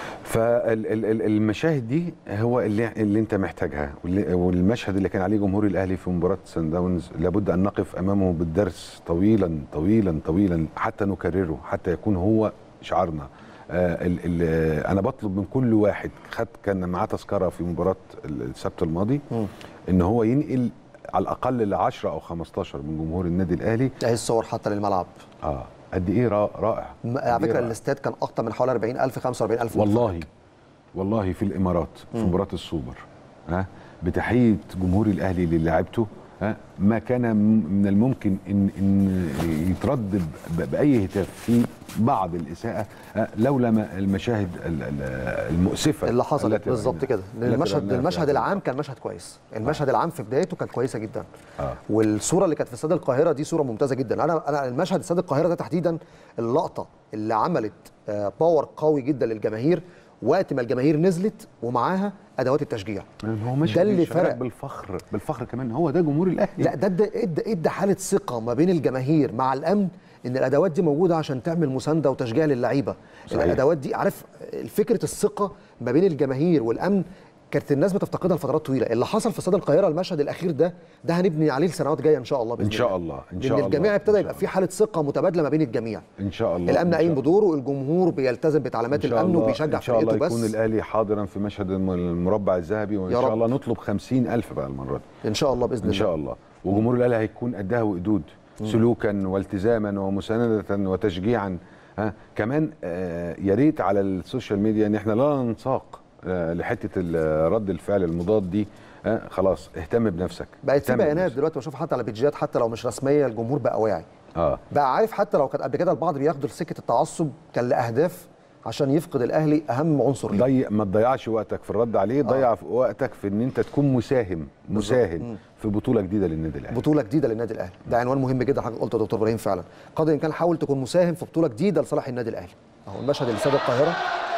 فالمشاهد دي هو اللي اللي انت محتاجها واللي- والمشهد اللي كان عليه جمهور الاهلي في مباراه سان داونز لابد ان نقف امامه بالدرس طويلا طويلا طويلا حتى نكرره حتى يكون هو شعارنا آه ال ال انا بطلب من كل واحد خد كان معاه تذكره في مباراه السبت الماضي ان هو ينقل على الاقل ل 10 او 15 من جمهور النادي الاهلي اهي الصور حتى للملعب اه قد ايه را- رائع م- قد على إيه فكره رائع. الاستاد كان اكتر من حوالي 40000 45000 والله والله في الامارات في مباراه السوبر ها بتحيه جمهور الاهلي للاعبته ها ما كان م- من الممكن ان ان يتردد ب- باي هتاف في بعض الاساءه ها، لولا ما المشاهد ال- ال- المؤسفه اللي حصلت التي بالظبط رأيناها. كده لأن التي المشهد رأيناها في المشهد هذا العام كان مشهد كويس المشهد العام في بدايته كانت كويسه جدا آه. والصوره اللي كانت في استاد القاهره دي صوره ممتازه جدا انا انا المشهد استاد القاهره ده تحديدا اللقطه اللي عملت آه، باور قوي جدا للجماهير وقت ما الجماهير نزلت ومعاها ادوات التشجيع يعني هو ماشي ده اللي بيشارك فرق بالفخر بالفخر كمان هو ده جمهور الاهلي لا ده ادى ادى ادى حاله ثقه ما بين الجماهير مع الامن ان الادوات دي موجوده عشان تعمل مسانده وتشجيع للعيبه صحيح. الادوات دي عارف فكره الثقه ما بين الجماهير والامن كانت الناس بتفتقدها لفترات طويله اللي حصل في استاد القاهره المشهد الاخير ده ده هنبني عليه لسنوات جايه ان شاء الله باذن ان شاء الله الله ان شاء لان الله الجميع إن ابتدى شاء يبقى في حاله ثقه متبادله ما بين الجميع ان شاء الله الامن إن قايم شاء بدوره الجمهور بيلتزم بتعليمات إن شاء الامن الله- وبيشجع ان شاء الله فرقته يكون بس الاهلي حاضرا في مشهد الم- المربع الذهبي وان يا شاء رب. الله نطلب خمسين ألف بقى المره دي ان شاء الله باذن ان الله شاء الله وجمهور الاهلي هيكون قدها وقدود سلوكا والتزاما ومسانده وتشجيعا ها كمان آه يا ريت على السوشيال ميديا ان احنا لا ننساق آه لحته ال- رد الفعل المضاد دي آه خلاص اهتم بنفسك بقت في اهتم بيانات بنفسك. دلوقتي بشوف حتى على بيجات حتى لو مش رسميه الجمهور بقى واعي اه بقى عارف حتى لو كانت قبل كده البعض بياخدوا سكه التعصب كان لاهداف عشان يفقد الاهلي اهم عنصر ليه. ضيع ما تضيعش وقتك في الرد عليه ضيع في وقتك في ان انت تكون مساهم مساهم في بطوله جديده للنادي الاهلي بطوله جديده للنادي الاهلي ده عنوان مهم جدا حضرتك قلته يا دكتور ابراهيم فعلا قدر الامكان حاول تكون مساهم في بطوله جديده لصالح النادي الاهلي اهو المشهد اللي استاد القاهره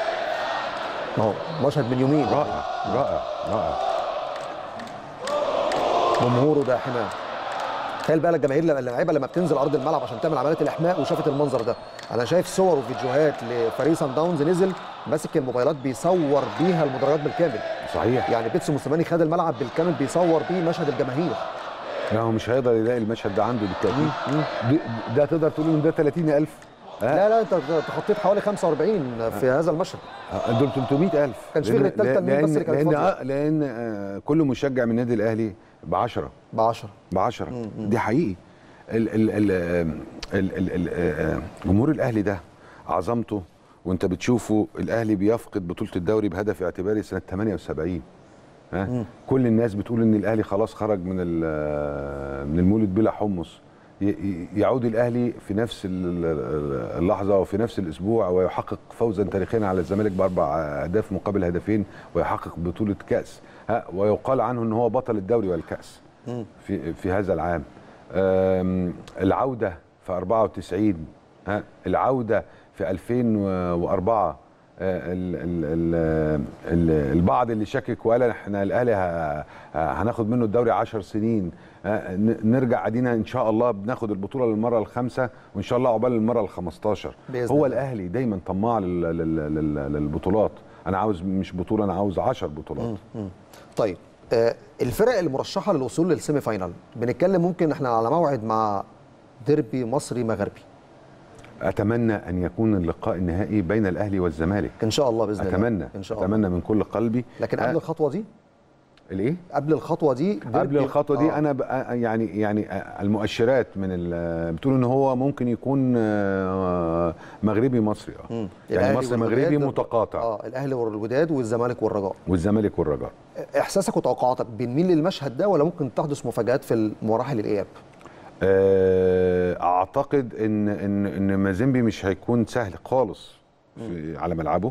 اهو مشهد من يومين رائع رائع رائع جمهوره ده حماه تخيل بقى الجماهير لما اللعيبه لما بتنزل ارض الملعب عشان تعمل عمليات الاحماء وشافت المنظر ده انا شايف صور وفيديوهات لفريق سان داونز نزل ماسك الموبايلات بيصور بيها المدرجات بالكامل صحيح يعني بيتسو موسيماني خد الملعب بالكامل بيصور بيه مشهد الجماهير لا هو مش هيقدر يلاقي المشهد ده عنده بالتاكيد دي- ده تقدر تقول ان ده 30000 ها لا لا انت تخطيت حوالي 45 في هذا المشهد آه، دول 300000 كانش في غير التالتة المين بس اللي كانت لان فاضية. آه، لان آه، كل مشجع من النادي الاهلي ب 10 ب 10 ب 10 دي حقيقي ال ال ال ال ال ال آه، جمهور الاهلي ده عظمته وانت بتشوفه الاهلي بيفقد بطوله الدوري بهدف اعتباري سنه 78 ها كل الناس بتقول ان الاهلي خلاص خرج من ال- من المولد بلا حمص ي- ي- يعود الاهلي في نفس ال- ال- اللحظه وفي نفس الاسبوع ويحقق فوزا تاريخيا على الزمالك باربع اهداف مقابل هدفين ويحقق بطوله كاس ها ويقال عنه ان هو بطل الدوري والكاس في في هذا العام آم، العوده في 94 ها العوده في 2004 آه، ال- ال- ال- ال- البعض اللي شكك وقال احنا الاهلي ه- ه- هناخد منه الدوري 10 سنين آه، ن- نرجع ادينا ان شاء الله بناخد البطوله للمره الخامسه وان شاء الله عقبال المره ال 15 بإذن هو الله. الاهلي دايما طماع لل- لل- لل- للبطولات انا عاوز مش بطوله انا عاوز 10 بطولات طيب آه، الفرق المرشحه للوصول للسيمي فاينال بنتكلم ممكن احنا على موعد مع ديربي مصري مغربي اتمنى ان يكون اللقاء النهائي بين الاهلي والزمالك ان شاء الله باذن الله اتمنى ان شاء الله اتمنى من كل قلبي لكن آه، قبل الخطوه دي الايه قبل الخطوه دي قبل ديربي- الخطوه دي آه. انا بقى يعني يعني المؤشرات من ال- بتقول ان هو ممكن يكون آه، مغربي مصري اه يعني الأهلي مصري والوداد- مغربي متقاطع اه الاهلي والوداد والزمالك والرجاء والزمالك والرجاء احساسك وتوقعاتك بنميل للمشهد ده ولا ممكن تحدث مفاجات في مراحل الاياب آه، اعتقد ان ان ان مازيمبي مش هيكون سهل خالص في على ملعبه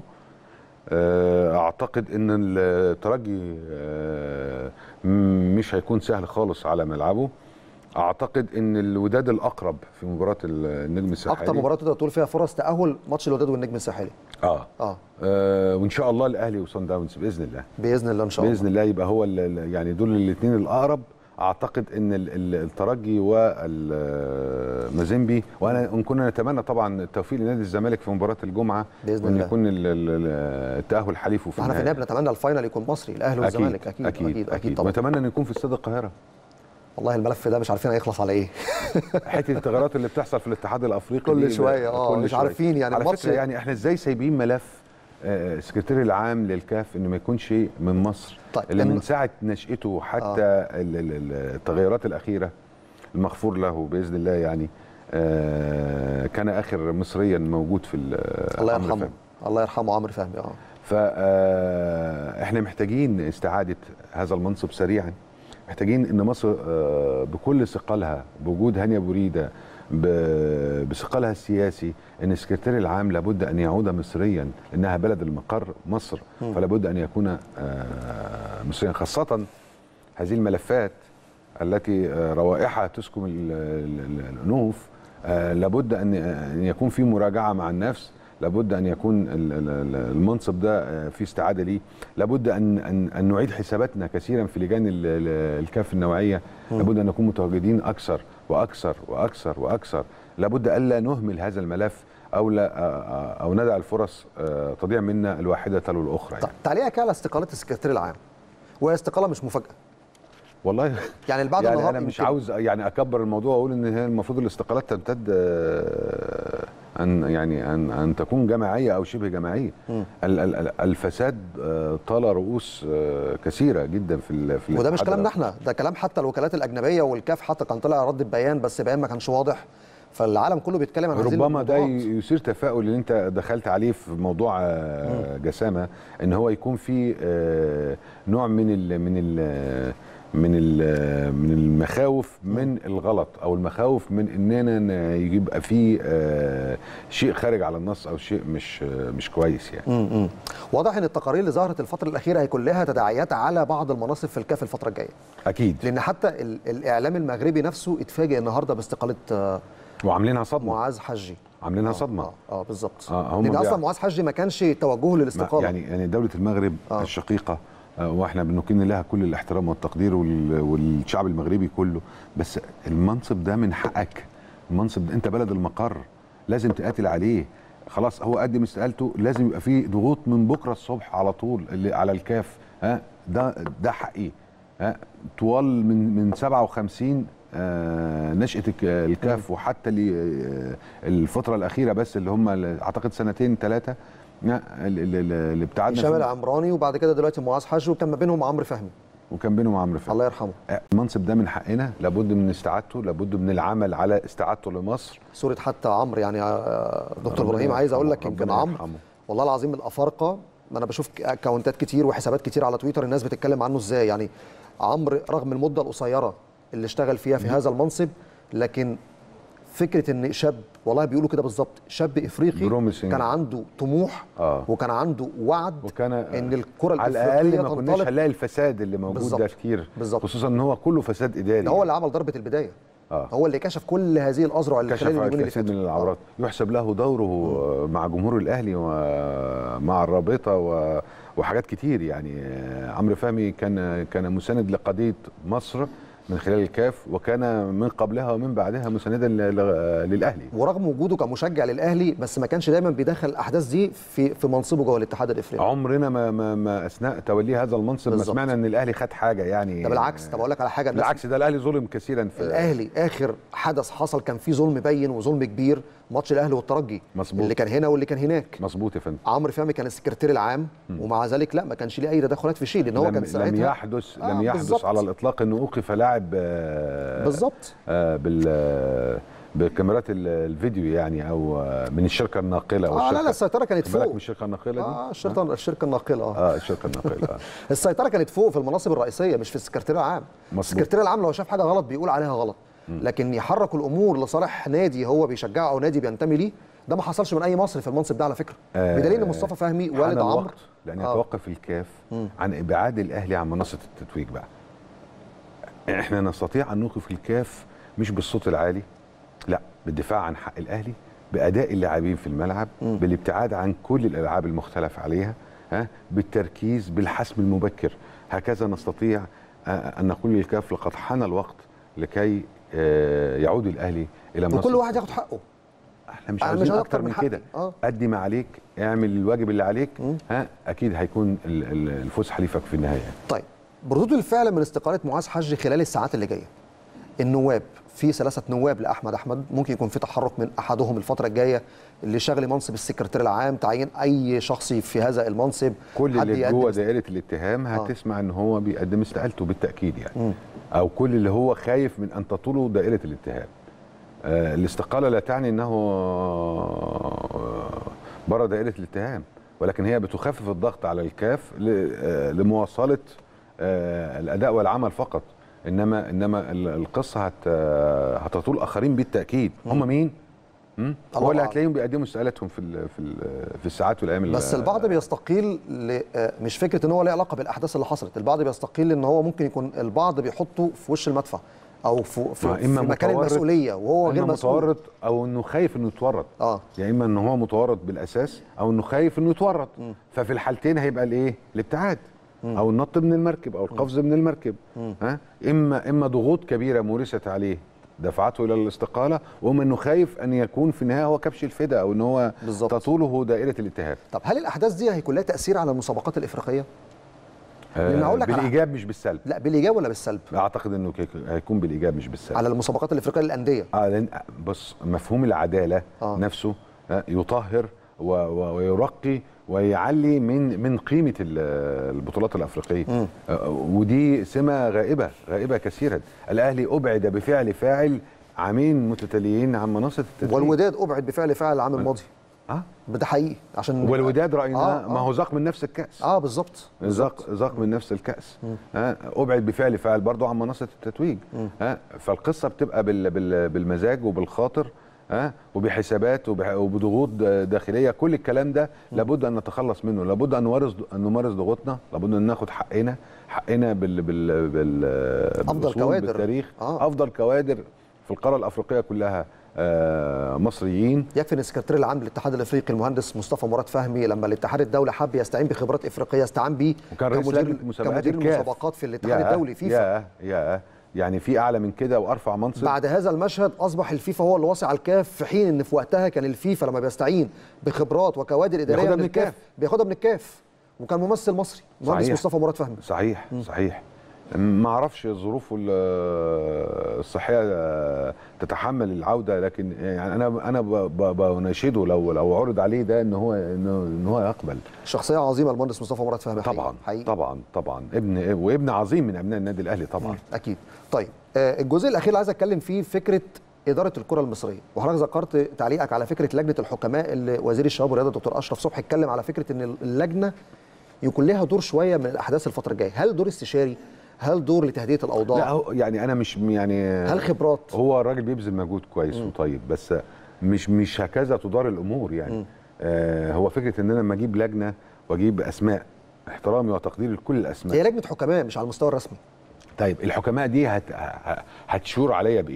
آه، اعتقد ان الترجي آه، م- مش هيكون سهل خالص على ملعبه اعتقد ان الوداد الاقرب في مباراه النجم الساحلي اكتر مباراه تقدر تقول فيها فرص تاهل ماتش الوداد والنجم الساحلي اه, اه آه وان شاء الله الاهلي وصن داونز باذن الله باذن الله ان شاء الله باذن الله يبقى هو ال- ال- يعني دول الاثنين الاقرب اعتقد ان ال- ال- الترجي والمازيمبي وانا ان كنا نتمنى طبعا التوفيق لنادي الزمالك في مباراه الجمعه بإذن وان الله. يكون ال- ال- التاهل حليفه في احنا في النهايه النهايه بنتمنى الفاينل يكون مصري الاهلي والزمالك اكيد اكيد اكيد, أكيد طبعا ونتمنى ان يكون في استاد القاهره والله الملف ده مش عارفين هيخلص على ايه حته الثغرات اللي بتحصل في الاتحاد الافريقي كل دي شوية، آه، كل مش شوية. عارفين يعني على الماتش- فكره يعني احنا ازاي سايبين ملف آه، السكرتير العام للكاف انه ما يكونش من مصر طيب، اللي من إن- ساعه نشاته حتى ال- ال- ال- التغيرات الاخيره المغفور له باذن الله يعني آه، كان اخر مصريا موجود في ال- الله عمرو يرحمه فهمي. الله يرحمه عمرو فهمي اه فاحنا محتاجين استعاده هذا المنصب سريعا محتاجين ان مصر آه، بكل ثقلها بوجود هانيا بوريده ب- بثقلها السياسي ان السكرتير العام لابد ان يعود مصريا لانها بلد المقر مصر فلا بد ان يكون آه، مصريا خاصه هذه الملفات التي آه، روائحها تسكم ال- ال- ال- الانوف آه، لابد ان ان يكون في مراجعه مع النفس لابد ان يكون ال- ال- ال- المنصب ده آه، في استعاده ليه لابد ان ان ان نعيد حساباتنا كثيرا في لجان ال- ال- الكاف النوعيه لابد ان نكون متواجدين اكثر واكثر واكثر واكثر لابد الا نهمل هذا الملف او لا آه، او ندع الفرص آه، تضيع منا الواحده تلو الاخرى طب يعني. تعليقك على استقاله السكرتير العام وهي استقاله مش مفاجاه والله يعني البعض يعني النهارده انا مش يمكن- عاوز يعني اكبر الموضوع واقول ان هي المفروض الاستقالات تمتد آه، ان يعني ان ان تكون جماعيه او شبه جماعيه ال- ال- ال- الفساد آه، طال رؤوس آه، كثيره جدا في ال- في وده مش الاتحاد كلامنا الأفريقي. احنا ده كلام حتى الوكالات الاجنبيه والكاف حتى كان طلع رد بيان بس بيان ما كانش واضح فالعالم كله بيتكلم عن هذه ربما ده الموضوعات. يثير تفاؤل اللي انت دخلت عليه في موضوع آه، جسامه ان هو يكون في آه، نوع من ال من ال من ال من المخاوف من الغلط او المخاوف من اننا ن- يبقى في آه، شيء خارج على النص او شيء مش آه، مش كويس يعني امم واضح ان التقارير اللي ظهرت الفتره الاخيره هيكون لها تداعيات على بعض المناصب في الكاف الفتره الجايه اكيد لان حتى ال- الاعلام المغربي نفسه اتفاجئ النهارده باستقاله آه، وعاملينها صدمه معاذ حجي عاملينها اه صدمه اه بالظبط آه، هم لان بيع- اصلا معاذ حجي ما كانش توجهه ما- للاستقاله يعني يعني دوله المغرب آه. آه. الشقيقه آه، واحنا بنكن لها كل الاحترام والتقدير وال- والشعب المغربي كله بس المنصب ده من حقك المنصب ده انت بلد المقر لازم تقاتل عليه خلاص هو قدم استقالته لازم يبقى فيه ضغوط من بكره الصبح على طول اللي على الكاف ها ده ده حقي ها طوال من من 57 آه نشأة الك- الكاف وحتى اللي آه الفترة الأخيرة بس اللي هم اللي أعتقد سنتين ثلاثة اللي ابتعدنا هشام فيه. العمراني وبعد كده دلوقتي معاذ حجي وكان ما بينهم عمرو فهمي وكان بينهم عمرو فهمي الله يرحمه المنصب ده من حقنا لابد من استعادته لابد من العمل على استعادته لمصر صوره حتى عمرو يعني آه، دكتور ربنا ابراهيم عايز اقول لك يرحمه، يمكن ربنا عمرو يرحمه. والله العظيم الافارقه انا بشوف اكونتات كتير وحسابات كتير على تويتر الناس بتتكلم عنه ازاي يعني عمرو رغم المده القصيره اللي اشتغل فيها في هذا المنصب لكن فكره ان شاب والله بيقولوا كده بالظبط شاب افريقي Promising. كان عنده طموح آه. وكان عنده وعد وكان ان الكره على الافريقيه الاقل ما كناش تنطلق هنلاقي الفساد اللي موجود بالظبط. ده كتير بالظبط. خصوصا ان هو كله فساد اداري ده هو اللي عمل ضربه البدايه آه. هو اللي كشف كل هذه الاذرع اللي كشف خلال اليومين اللي الكثير من فاتوا العورات يحسب له دوره مع جمهور الاهلي ومع الرابطه و- وحاجات كتير يعني آه، عمرو فهمي كان كان مساند لقضيه مصر من خلال الكاف وكان من قبلها ومن بعدها مساندا ل- ل- للاهلي ورغم وجوده كمشجع للاهلي بس ما كانش دايما بيدخل الاحداث دي في في منصبه جوه الاتحاد الافريقي عمرنا ما, ما, ما اثناء توليه هذا المنصب ما بالظبط. سمعنا ان الاهلي خد حاجه يعني ده بالعكس طب اقول لك على حاجه الناس- بالعكس ده الاهلي ظلم كثيرا في الاهلي اخر حدث حصل كان فيه ظلم بين وظلم كبير ماتش الاهلي والترجي مظبوط. اللي كان هنا واللي كان هناك مظبوط يا فندم عمرو فهمي كان السكرتير العام ومع ذلك لا ما كانش ليه اي تدخلات في شيء لان هو لم, كان لم ساعتها يحدث آه، لم يحدث بالظبط. على الاطلاق انه اوقف لاعب آه، بالظبط آه، بال آه، بكاميرات ال- الفيديو يعني او آه، من الشركه الناقله اه لا لا والشركة- السيطره كانت خد بالك من فوق الشركه الناقله دي اه الشركه الشركه الناقله اه اه الشركه الناقله آه. السيطره كانت فوق في المناصب الرئيسيه مش في السكرتير العام مظبوط. السكرتير العام لو شاف حاجه غلط بيقول عليها غلط لكن يحرك الامور لصالح نادي هو بيشجعه او نادي بينتمي ليه ده ما حصلش من اي مصري في المنصب ده على فكره آه، بدليل ان مصطفى فهمي حان والد عمرو الوقت لان آه. يتوقف الكاف عن ابعاد الاهلي عن منصه التتويج بقى احنا نستطيع ان نوقف الكاف مش بالصوت العالي لا بالدفاع عن حق الاهلي باداء اللاعبين في الملعب بالابتعاد عن كل الالعاب المختلف عليها ها بالتركيز بالحسم المبكر هكذا نستطيع آه، ان نقول للكاف لقد حان الوقت لكي آه، يعود الاهلي الى منصه وكل واحد ياخد حقه احنا مش أنا مش عايزين عايز اكتر أكتر من من حقي. كده آه. ادي ما عليك اعمل الواجب اللي عليك ها اكيد هيكون ال- ال- الفوز حليفك في النهايه طيب بردود الفعل من استقاله معاذ حجي خلال الساعات اللي جايه النواب في ثلاثه نواب لاحمد احمد ممكن يكون في تحرك من احدهم الفتره الجايه لشغل منصب السكرتير العام تعيين اي شخص في هذا المنصب كل حد اللي يقدم جوه است- دائره الاتهام هتسمع ان هو بيقدم استقالته بالتاكيد يعني او كل اللي هو خايف من ان تطوله دائره الاتهام آه الاستقاله لا تعني انه آه، بره دائره الاتهام ولكن هي بتخفف الضغط على الكاف ل- آه، لمواصله آه، الاداء والعمل فقط انما انما ال- القصه هت آه، هتطول اخرين بالتاكيد هم مين؟ مم؟ الله هو اللي أعلم. هتلاقيهم بيقدموا استقالاتهم في ال- في ال- في الساعات والايام بس ال- البعض بيستقيل ل... آه، مش فكره ان هو ليه علاقه بالاحداث اللي حصلت البعض بيستقيل ان هو ممكن يكون البعض بيحطه في وش المدفع او في, في, ما في إما مكان متورط- المسؤوليه وهو غير إما مسؤول متورط او انه خايف انه يتورط اه يا اما ان هو متورط بالاساس او انه خايف انه يتورط ففي الحالتين هيبقى الايه الابتعاد او النط من المركب او القفز من المركب ها اما اما ضغوط كبيره مورست عليه دفعته الى الاستقاله واما انه خايف ان يكون في النهايه هو كبش الفدا او ان هو بالظبط. تطوله دائره الاتهام طب هل الاحداث دي هيكون لها تاثير على المسابقات الافريقيه لأن آه هقول لك على- بالايجاب مش بالسلب لا بالايجاب ولا بالسلب اعتقد انه كيك- هيكون بالايجاب مش بالسلب على المسابقات الافريقيه للانديه اه لان بص مفهوم العداله آه. آه. نفسه آه يطهر و- و- ويرقي ويعلي من من قيمه ال- البطولات الافريقيه آه ودي سمه غائبه غائبه كثيرا الاهلي ابعد بفعل فاعل عامين متتاليين عن منصه التدريب والوداد ابعد بفعل فاعل العام الماضي اه ده حقيقي عشان والوداد راينا آه، ما آه. هو ذاق من نفس الكاس اه بالظبط ذاق ذاق من نفس الكاس ها ابعد بفعل فاعل برضه عن منصه التتويج ها فالقصه بتبقى بال بال بالمزاج وبالخاطر ها وبحسابات وبح- وبضغوط د- داخليه كل الكلام ده لابد ان نتخلص منه لابد ان نمارس ان نمارس ضغوطنا لابد ان ناخد حقنا حقنا بال بال بال أفضل بالأصول، كوادر. بالتاريخ آه. افضل كوادر في القاره الافريقيه كلها آه مصريين يكفي ان السكرتير العام للاتحاد الافريقي المهندس مصطفى مراد فهمي لما الاتحاد الدولي حب يستعين بخبرات افريقيه استعان بيه وكان رئيس لجنه مسابقات كمدير الكاف. المسابقات في الاتحاد ياه، الدولي فيفا يا يا يعني في اعلى من كده وارفع منصب بعد هذا المشهد اصبح الفيفا هو اللي واصي على الكاف في حين ان في وقتها كان الفيفا لما بيستعين بخبرات وكوادر اداريه بياخدها من من الكاف الكاف. بياخدها من الكاف وكان ممثل مصري المهندس صحيح. مصطفى مراد فهمي صحيح صحيح ما اعرفش ظروفه ال- الصحيه تتحمل العوده لكن يعني انا انا ب- ب- بناشده لو لو عرض عليه ده ان هو ان إن هو يقبل شخصيه عظيمه المهندس مصطفى مراد فهمي حقيقي. طبعا حقيقي. طبعا طبعا ابن وابن عظيم من ابناء النادي الاهلي طبعا اكيد طيب آه، الجزء الاخير اللي عايز اتكلم فيه فكره اداره الكره المصريه وحضرتك ذكرت تعليقك على فكره لجنه الحكماء اللي وزير الشباب والرياضه دكتور اشرف صبحي اتكلم على فكره ان اللجنه يكون لها دور شويه من الاحداث الفتره الجايه هل دور استشاري هل دور لتهدئه الاوضاع لا هو يعني انا مش يعني هل خبرات هو الراجل بيبذل مجهود كويس وطيب بس مش مش هكذا تدار الامور يعني آه هو فكره ان انا لما اجيب لجنه واجيب اسماء احترامي وتقديري لكل الاسماء هي لجنه حكماء مش على المستوى الرسمي طيب الحكماء دي هت... ه- هتشور عليا بايه؟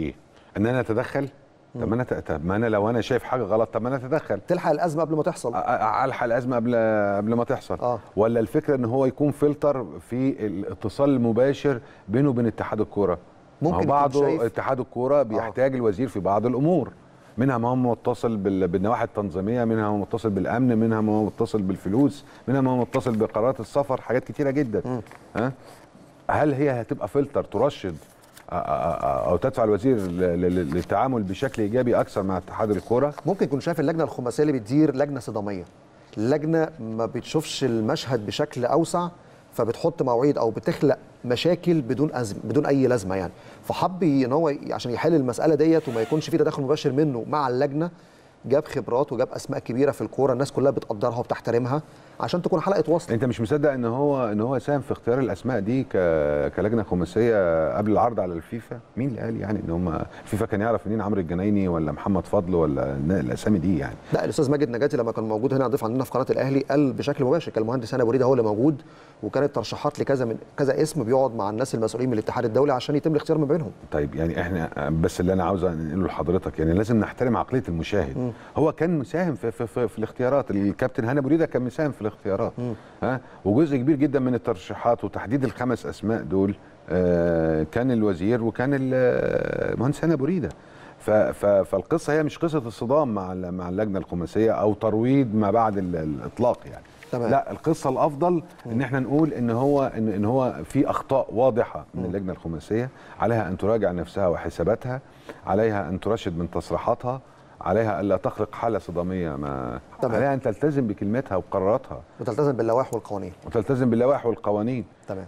ان انا اتدخل طب ما انا ت- طب ما انا لو انا شايف حاجه غلط طب ما انا اتدخل تلحق الازمه قبل ما تحصل أ- أ- الحق الازمه قبل قبل ما تحصل آه. ولا الفكره ان هو يكون فلتر في الاتصال المباشر بينه وبين اتحاد الكوره ممكن ما هو يكون بعضه شايف- اتحاد الكوره بيحتاج الوزير في بعض الامور منها ما هو متصل بال- بالنواحي التنظيميه منها ما هو متصل بالامن منها ما هو متصل بالفلوس منها ما هو متصل بقرارات السفر حاجات كتيره جدا ها هل هي هتبقى فلتر ترشد أ- أ- أ- او تدفع الوزير ل- ل- للتعامل بشكل ايجابي اكثر مع اتحاد الكوره ممكن يكون شايف اللجنه الخماسيه اللي بتدير لجنه صداميه لجنه ما بتشوفش المشهد بشكل اوسع فبتحط مواعيد او بتخلق مشاكل بدون أزم بدون اي لازمه يعني فحب ان هو ي- عشان يحل المساله ديت وما يكونش في تدخل مباشر منه مع اللجنه جاب خبرات وجاب اسماء كبيره في الكوره الناس كلها بتقدرها وبتحترمها عشان تكون حلقه وصل انت مش مصدق ان هو ان هو ساهم في اختيار الاسماء دي ك... كلجنه خماسيه قبل العرض على الفيفا مين اللي قال يعني ان هم الفيفا كان يعرف منين عمرو الجنايني ولا محمد فضل ولا الن- الاسامي دي يعني لا الاستاذ ماجد نجاتي لما كان موجود هنا ضيف عندنا في قناه الاهلي قال بشكل مباشر كان المهندس هنا بريده هو اللي موجود وكانت ترشيحات لكذا من كذا اسم بيقعد مع الناس المسؤولين من الاتحاد الدولي عشان يتم الاختيار ما بينهم طيب يعني احنا بس اللي انا عاوز انقله لحضرتك يعني لازم نحترم عقليه المشاهد هو كان مساهم في, في, في, في الاختيارات الكابتن هاني بريده كان مساهم في الاختيارات ها وجزء كبير جدا من الترشيحات وتحديد الخمس اسماء دول آه كان الوزير وكان ال- المهندس هاني بريده ف- ف- فالقصه هي مش قصه الصدام مع ال- مع اللجنه الخماسيه او ترويض ما بعد ال- الاطلاق يعني تمام. لا القصه الافضل ان احنا نقول ان هو ان, إن هو في اخطاء واضحه من اللجنه الخماسيه عليها ان تراجع نفسها وحساباتها عليها ان ترشد من تصريحاتها عليها الا تخلق حاله صداميه ما تمام. عليها ان تلتزم بكلمتها وقراراتها وتلتزم باللوائح والقوانين وتلتزم باللوائح والقوانين تمام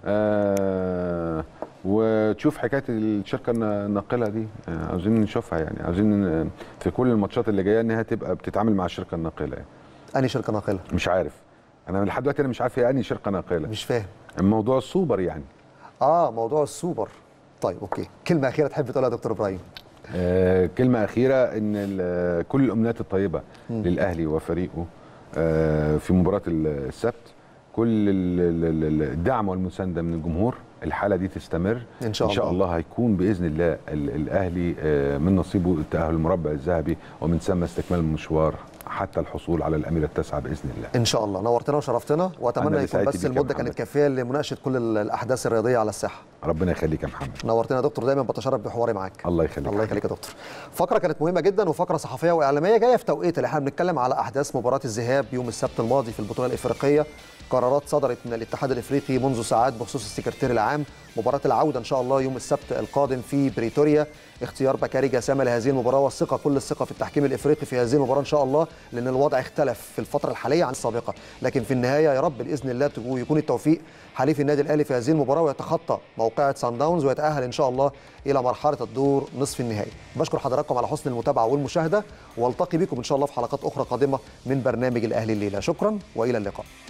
آه وتشوف حكايه الشركه الن- الناقله دي آه عاوزين نشوفها يعني عاوزين آه، في كل الماتشات اللي جايه انها تبقى بتتعامل مع الشركه الناقله يعني. انهي شركه ناقله مش عارف انا لحد دلوقتي انا مش عارف هي انهي شركه ناقله مش فاهم موضوع السوبر يعني اه موضوع السوبر طيب اوكي كلمه اخيره تحب تقولها يا دكتور ابراهيم آه كلمه اخيره ان ال- كل الامنيات الطيبه للاهلي وفريقه آه في مباراه السبت كل ال- ال- ال- الدعم والمسانده من الجمهور الحاله دي تستمر إن شاء ان شاء الله. الله هيكون باذن الله ال- الاهلي آه من نصيبه التاهل المربع الذهبي ومن ثم استكمال المشوار حتى الحصول على الاميره التاسعه باذن الله ان شاء الله نورتنا وشرفتنا أنا واتمنى اللي يكون سعدت بس بيك يا المده محمد. كانت كافيه لمناقشه كل ال- الاحداث الرياضيه على الساحه ربنا يخليك يا محمد نورتنا يا دكتور دايما بتشرف بحواري معاك الله يخليك الله يخليك يا دكتور فقره كانت مهمه جدا وفقره صحفيه واعلاميه جايه في توقيت اللي احنا بنتكلم على احداث مباراه الذهاب يوم السبت الماضي في البطوله الافريقيه قرارات صدرت من الاتحاد الافريقي منذ ساعات بخصوص السكرتير العام مباراه العوده ان شاء الله يوم السبت القادم في بريتوريا اختيار بكاري جسامه لهذه المباراه والثقه كل الثقه في التحكيم الافريقي في هذه المباراه ان شاء الله لان الوضع اختلف في الفتره الحاليه عن السابقه لكن في النهايه يا رب باذن الله تكون- يكون التوفيق حليف النادي الاهلي في هذه المباراه ويتخطى موقعه سان داونز ويتاهل ان شاء الله الى مرحله الدور نصف النهائي بشكر حضراتكم على حسن المتابعه والمشاهده والتقي بكم ان شاء الله في حلقات اخرى قادمه من برنامج الاهلي الليله شكرا والى اللقاء